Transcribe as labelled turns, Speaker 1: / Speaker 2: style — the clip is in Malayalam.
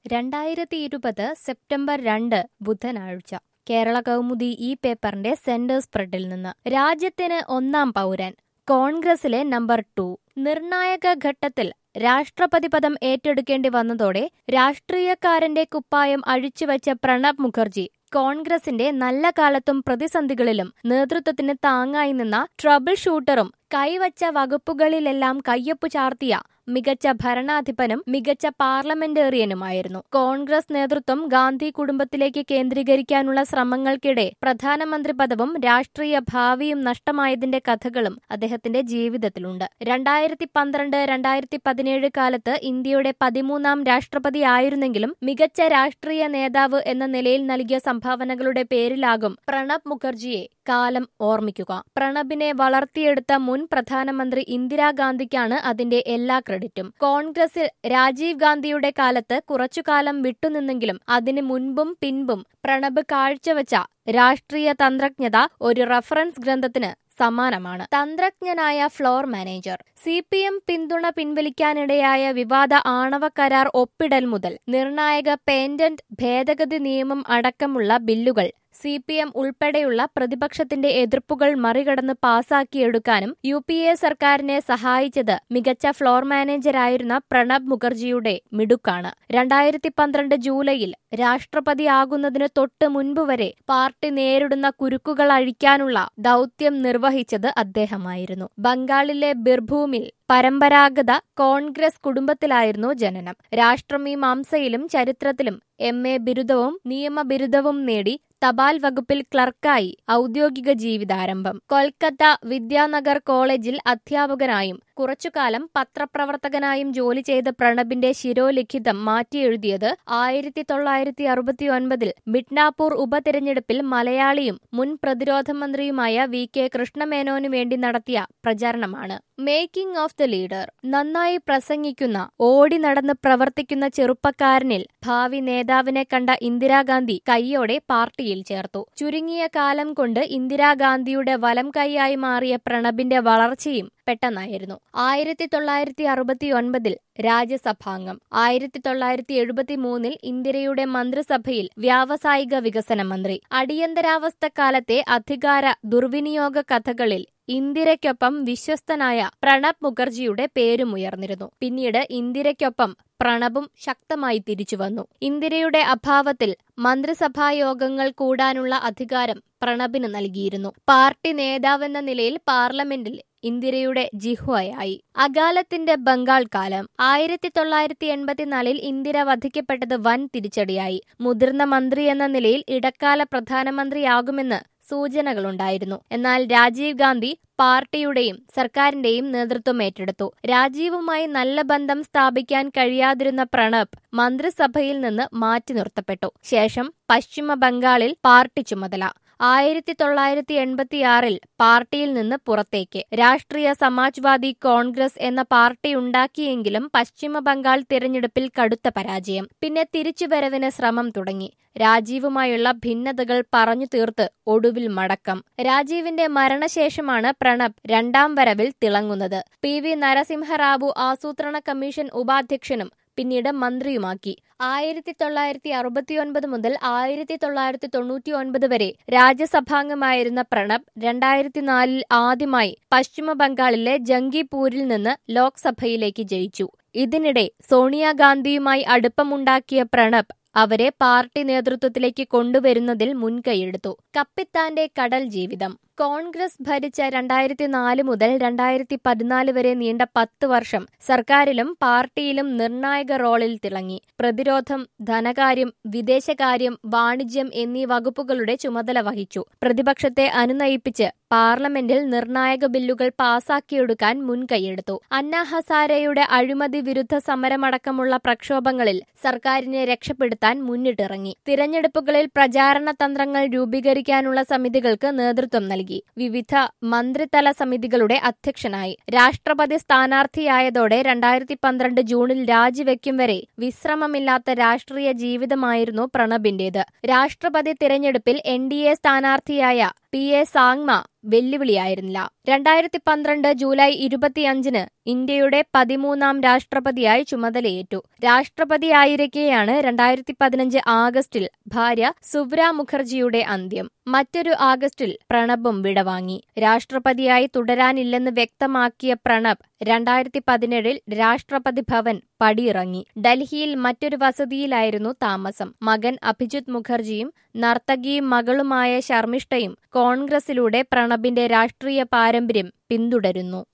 Speaker 1: രണ്ടായിരത്തി ഇരുപത് സെപ്റ്റംബർ രണ്ട് ബുധനാഴ്ച കേരള കൗമുദി ഈ പേപ്പറിന്റെ സെന്റർ സ്പ്രെഡിൽ നിന്ന് രാജ്യത്തിന് ഒന്നാം പൗരൻ കോൺഗ്രസിലെ നമ്പർ ടു നിർണായക ഘട്ടത്തിൽ രാഷ്ട്രപതി പദം ഏറ്റെടുക്കേണ്ടി വന്നതോടെ രാഷ്ട്രീയക്കാരന്റെ കുപ്പായം അഴിച്ചുവെച്ച പ്രണബ് മുഖർജി കോൺഗ്രസിന്റെ നല്ല കാലത്തും പ്രതിസന്ധികളിലും നേതൃത്വത്തിന് താങ്ങായി നിന്ന ട്രബിൾ ഷൂട്ടറും കൈവച്ച വകുപ്പുകളിലെല്ലാം കയ്യൊപ്പു ചാർത്തിയ മികച്ച ഭരണാധിപനും മികച്ച പാർലമെന്റേറിയനുമായിരുന്നു കോൺഗ്രസ് നേതൃത്വം ഗാന്ധി കുടുംബത്തിലേക്ക് കേന്ദ്രീകരിക്കാനുള്ള ശ്രമങ്ങൾക്കിടെ പ്രധാനമന്ത്രി പദവും രാഷ്ട്രീയ ഭാവിയും നഷ്ടമായതിന്റെ കഥകളും അദ്ദേഹത്തിന്റെ ജീവിതത്തിലുണ്ട് രണ്ടായിരത്തി പന്ത്രണ്ട് രണ്ടായിരത്തി പതിനേഴ് കാലത്ത് ഇന്ത്യയുടെ പതിമൂന്നാം രാഷ്ട്രപതി ആയിരുന്നെങ്കിലും മികച്ച രാഷ്ട്രീയ നേതാവ് എന്ന നിലയിൽ നൽകിയ സംഭാവനകളുടെ പേരിലാകും പ്രണബ് മുഖർജിയെ കാലം ഓർമ്മിക്കുക പ്രണബിനെ വളർത്തിയെടുത്ത മുൻ പ്രധാനമന്ത്രി ഇന്ദിരാഗാന്ധിക്കാണ് അതിന്റെ എല്ലാ ക്രെഡിറ്റും കോൺഗ്രസിൽ രാജീവ് ഗാന്ധിയുടെ കാലത്ത് കുറച്ചുകാലം വിട്ടുനിന്നെങ്കിലും അതിനു മുൻപും പിൻപും പ്രണബ് കാഴ്ചവെച്ച രാഷ്ട്രീയ തന്ത്രജ്ഞത ഒരു റഫറൻസ് ഗ്രന്ഥത്തിന് സമാനമാണ് തന്ത്രജ്ഞനായ floor manager C P M പിന്തുണ പിൻവലിക്കാനിടയായ വിവാദ ആണവ കരാർ ഒപ്പിടൽ മുതൽ നിർണായക പേറ്റന്റ് ഭേദഗതി നിയമം അടക്കമുള്ള ബില്ലുകൾ സി പി എം ഉൾപ്പെടെയുള്ള പ്രതിപക്ഷത്തിന്റെ എതിർപ്പുകൾ മറികടന്ന് പാസാക്കിയെടുക്കാനും യു പി എ സർക്കാരിനെ സഹായിച്ചത് മികച്ച ഫ്ലോർ മാനേജരായിരുന്ന പ്രണബ് മുഖർജിയുടെ മിടുക്കാണ് രണ്ടായിരത്തി പന്ത്രണ്ട് ജൂലൈയിൽ രാഷ്ട്രപതിയാകുന്നതിന് തൊട്ട് മുൻപ് വരെ പാർട്ടി നേരിടുന്ന കുരുക്കുകൾ അഴിക്കാനുള്ള ദൗത്യം നിർവഹിച്ചത് അദ്ദേഹമായിരുന്നു ബംഗാളിലെ ബിർഭൂമിൽ പരമ്പരാഗത കോൺഗ്രസ് കുടുംബത്തിലായിരുന്നു ജനനം രാഷ്ട്രമീമാംസയിലും ചരിത്രത്തിലും എം എ ബിരുദവും നിയമബിരുദവും നേടി തപാൽ വകുപ്പിൽ ക്ലർക്കായി ഔദ്യോഗിക ജീവിതാരംഭം കൊൽക്കത്ത വിദ്യാനഗർ കോളേജിൽ അധ്യാപകനായും കുറച്ചുകാലം പത്രപ്രവർത്തകനായും ജോലി ചെയ്ത പ്രണബിന്റെ ശിരോലിഖിതം മാറ്റിയെഴുതിയത് ആയിരത്തി തൊള്ളായിരത്തി അറുപത്തി ഒൻപതിൽ മിഡ്നാപൂർ ഉപതെരഞ്ഞെടുപ്പിൽ മലയാളിയും മുൻ പ്രതിരോധ മന്ത്രിയുമായ വി കെ കൃഷ്ണമേനോനു വേണ്ടി നടത്തിയ പ്രചാരണമാണ് മേക്കിംഗ് ഓഫ് ദ ലീഡർ നന്നായി പ്രസംഗിക്കുന്ന ഓടി നടന്ന് പ്രവർത്തിക്കുന്ന ചെറുപ്പക്കാരനിൽ ഭാവി നേതാവിനെ കണ്ട ഇന്ദിരാഗാന്ധി കൈയോടെ പാർട്ടിയിൽ ചേർത്തു ചുരുങ്ങിയ കാലം കൊണ്ട് ഇന്ദിരാഗാന്ധിയുടെ വലം കൈയായി മാറിയ പ്രണബിന്റെ വളർച്ചയും പെട്ടെന്നായിരുന്നു ആയിരത്തി തൊള്ളായിരത്തി അറുപത്തി ഒൻപതിൽ രാജ്യസഭാംഗം ആയിരത്തി തൊള്ളായിരത്തി എഴുപത്തി മൂന്നിൽ ഇന്ദിരയുടെ മന്ത്രിസഭയിൽ വ്യാവസായിക വികസന മന്ത്രി അടിയന്തരാവസ്ഥ കാലത്തെ അധികാര ദുർവിനിയോഗ കഥകളിൽ ഇന്ദിരയ്ക്കൊപ്പം വിശ്വസ്തനായ പ്രണബ് മുഖർജിയുടെ പേരുമുയർന്നിരുന്നു പിന്നീട് ഇന്ദിരയ്ക്കൊപ്പം പ്രണബും ശക്തമായി തിരിച്ചുവന്നു ഇന്ദിരയുടെ അഭാവത്തിൽ മന്ത്രിസഭാ യോഗങ്ങൾ കൂടാനുള്ള അധികാരം പ്രണബിന് നൽകിയിരുന്നു പാർട്ടി നേതാവെന്ന നിലയിൽ പാർലമെന്റിൽ ഇന്ദിരയുടെ ജിഹ്വയായി അകാലത്തിന്റെ ബംഗാൾ കാലം ആയിരത്തി തൊള്ളായിരത്തി എൺപത്തിനാലിൽ ഇന്ദിര വധിക്കപ്പെട്ടത് വൻ തിരിച്ചടിയായി മുതിർന്ന മന്ത്രി എന്ന നിലയിൽ ഇടക്കാല പ്രധാനമന്ത്രിയാകുമെന്ന് സൂചനകളുണ്ടായിരുന്നു എന്നാൽ രാജീവ് ഗാന്ധി പാർട്ടിയുടെയും സർക്കാരിന്റെയും നേതൃത്വം ഏറ്റെടുത്തു രാജീവുമായി നല്ല ബന്ധം സ്ഥാപിക്കാൻ കഴിയാതിരുന്ന പ്രണബ് മന്ത്രിസഭയിൽ നിന്ന് മാറ്റി നിർത്തപ്പെട്ടു ശേഷം പശ്ചിമ ബംഗാളിൽ പാർട്ടി ചുമതല ആയിരത്തി തൊള്ളായിരത്തി എൺപത്തിയാറിൽ പാർട്ടിയിൽ നിന്ന് പുറത്തേക്ക് രാഷ്ട്രീയ സമാജ്വാദി കോൺഗ്രസ് എന്ന പാർട്ടി ഉണ്ടാക്കിയെങ്കിലും പശ്ചിമ ബംഗാൾ തിരഞ്ഞെടുപ്പിൽ കടുത്ത പരാജയം പിന്നെ തിരിച്ചുവരവിന് ശ്രമം തുടങ്ങി രാജീവുമായുള്ള ഭിന്നതകൾ പറഞ്ഞു തീർത്ത് ഒടുവിൽ മടക്കം രാജീവിന്റെ മരണശേഷമാണ് പ്രണബ് രണ്ടാം വരവിൽ തിളങ്ങുന്നത് പി വി നരസിംഹറാവു ആസൂത്രണ കമ്മീഷൻ ഉപാധ്യക്ഷനും പിന്നീട് മന്ത്രിയുമാക്കി ആയിരത്തി തൊള്ളായിരത്തി അറുപത്തിയൊൻപത് മുതൽ ആയിരത്തി തൊള്ളായിരത്തി തൊണ്ണൂറ്റി ഒൻപത് വരെ രാജ്യസഭാംഗമായിരുന്ന പ്രണബ് രണ്ടായിരത്തി നാലിൽ ആദ്യമായി പശ്ചിമ ബംഗാളിലെ ജംഗിപൂരിൽ നിന്ന് ലോക്സഭയിലേക്ക് ജയിച്ചു ഇതിനിടെ സോണിയാഗാന്ധിയുമായി അടുപ്പമുണ്ടാക്കിയ പ്രണബ് അവരെ പാർട്ടി നേതൃത്വത്തിലേക്ക് കൊണ്ടുവരുന്നതിൽ മുൻകൈയെടുത്തു കപ്പിത്താന്റെ കടൽ ജീവിതം കോൺഗ്രസ് ഭരിച്ച രണ്ടായിരത്തി നാല് മുതൽ രണ്ടായിരത്തി പതിനാല് വരെ നീണ്ട പത്ത് വർഷം സർക്കാരിലും പാർട്ടിയിലും നിർണായക റോളിൽ തിളങ്ങി പ്രതിരോധം ധനകാര്യം വിദേശകാര്യം വാണിജ്യം എന്നീ വകുപ്പുകളുടെ ചുമതല വഹിച്ചു പ്രതിപക്ഷത്തെ അനുനയിപ്പിച്ച് പാർലമെന്റിൽ നിർണായക ബില്ലുകൾ പാസാക്കിയെടുക്കാൻ മുൻകൈയെടുത്തു അന്ന ഹസാരയുടെ അഴിമതി വിരുദ്ധ സമരമടക്കമുള്ള പ്രക്ഷോഭങ്ങളിൽ സർക്കാരിനെ രക്ഷപ്പെടുത്താൻ മുന്നിട്ടിറങ്ങി തിരഞ്ഞെടുപ്പുകളിൽ പ്രചാരണ തന്ത്രങ്ങൾ രൂപീകരിക്കാനുള്ള സമിതികൾക്ക് നേതൃത്വം നൽകി വിവിധ മന്ത്രിതല സമിതികളുടെ അധ്യക്ഷനായി രാഷ്ട്രപതി സ്ഥാനാർത്ഥിയായതോടെ രണ്ടായിരത്തി പന്ത്രണ്ട് ജൂണിൽ രാജിവെക്കും വരെ വിശ്രമമില്ലാത്ത രാഷ്ട്രീയ ജീവിതമായിരുന്നു പ്രണബിന്റേത് രാഷ്ട്രപതി തിരഞ്ഞെടുപ്പിൽ എൻ ഡി എ സ്ഥാനാർത്ഥിയായ പി എ സാങ്മ വെല്ലുവിളിയായിരുന്നില്ല രണ്ടായിരത്തി പന്ത്രണ്ട് ജൂലൈ ഇരുപത്തിയഞ്ചിന് ഇന്ത്യയുടെ പതിമൂന്നാം രാഷ്ട്രപതിയായി ചുമതലയേറ്റു രാഷ്ട്രപതിയായിരിക്കെയാണ് രണ്ടായിരത്തി പതിനഞ്ച് ആഗസ്റ്റിൽ ഭാര്യ സുബ്ര മുഖർജിയുടെ അന്ത്യം മറ്റൊരു ആഗസ്റ്റിൽ പ്രണബും വിടവാങ്ങി രാഷ്ട്രപതിയായി തുടരാനില്ലെന്ന് വ്യക്തമാക്കിയ പ്രണബ് രണ്ടായിരത്തി പതിനേഴിൽ രാഷ്ട്രപതി ഭവൻ പടിയിറങ്ങി ഡൽഹിയിൽ മറ്റൊരു വസതിയിലായിരുന്നു താമസം മകൻ അഭിജിത് മുഖർജിയും നർത്തകിയും മകളുമായ ശർമിഷ്ഠയും കോൺഗ്രസിലൂടെ പ്രണബിന്റെ രാഷ്ട്രീയ പാരമ്പര്യം പിന്തുടരുന്നു